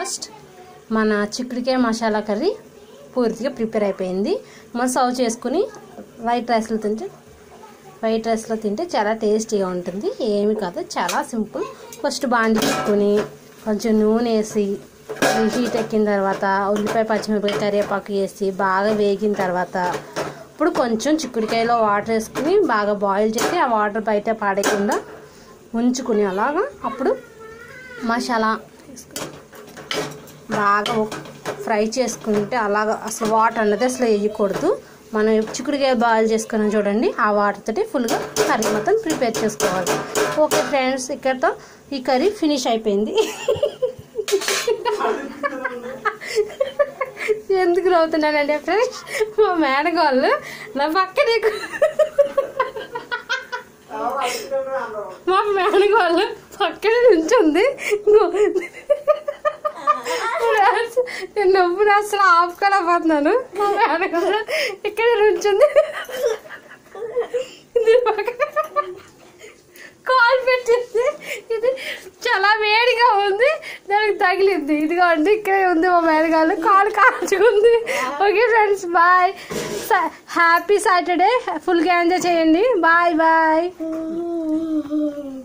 almost మన చిక్కుడికాయ masala curry పూర్తిగా ప్రిపేర్ అయిపోయింది మనం సర్వ్ చేసుకుని వైట్ రైస్లో తింటే వైట్ రైస్లో తింటే చాలా టేస్టీగా ఉంటుంది ఏమి కాదు చాలా సింపుల్ ఫస్ట్ బాండి పెట్టుకొని కొంచెం నూనె వేసి అది హీట్ ఎక్కిన తర్వాత ఉల్లిపాయ పచ్చిమిరపకాయ కరివేపాకు వేసి బాగా వేగిన తర్వాత ఇప్పుడు కొంచెం చిక్కుడుకాయలో వాటర్ వేసుకుని బాగా బాయిల్ చేసి ఆ వాటర్ బయట పాడేయకుండా ఉంచుకుని అలాగా అప్పుడు మసాలా వేసుకుని బాగా ఫ్రై చేసుకుంటే అలాగ అసలు వాటర్ అన్నది అసలు వేయకూడదు మనం చిక్కుడుకాయ బాయిల్ చేసుకున్నాం చూడండి ఆ వాటర్ తోటి ఫుల్గా కర్రీ మొత్తం ప్రిపేర్ చేసుకోవాలి ఓకే ఫ్రెండ్స్ ఇక్కడతో ఈ కర్రీ ఫినిష్ అయిపోయింది ఎందుకు నవ్వుతున్నానండి ఫ్రెండ్స్ మా మేనగాళ్ళు నా పక్కనే కూ- మా మేనగాళ్ళు పక్కనే నుంచుంది నేను నవ్వును అసలు ఆపుకోలేకపోతున్నాను మా మేనగాళ్ళు ఇక్కడ నుంచుంది ఇది పక్కన కాల్ పెట్టింది ఇది చాలా వేడిగా ఉంది దానికి తగిలింది ఇదిగో అండి ఇక్కడే ఉంది మా మేనగాళ్ళు కాలు కాల్చుకుంది okay friends bye happy Saturday ఫుల్గా ఎంజాయ్ చేయండి బాయ్ బాయ్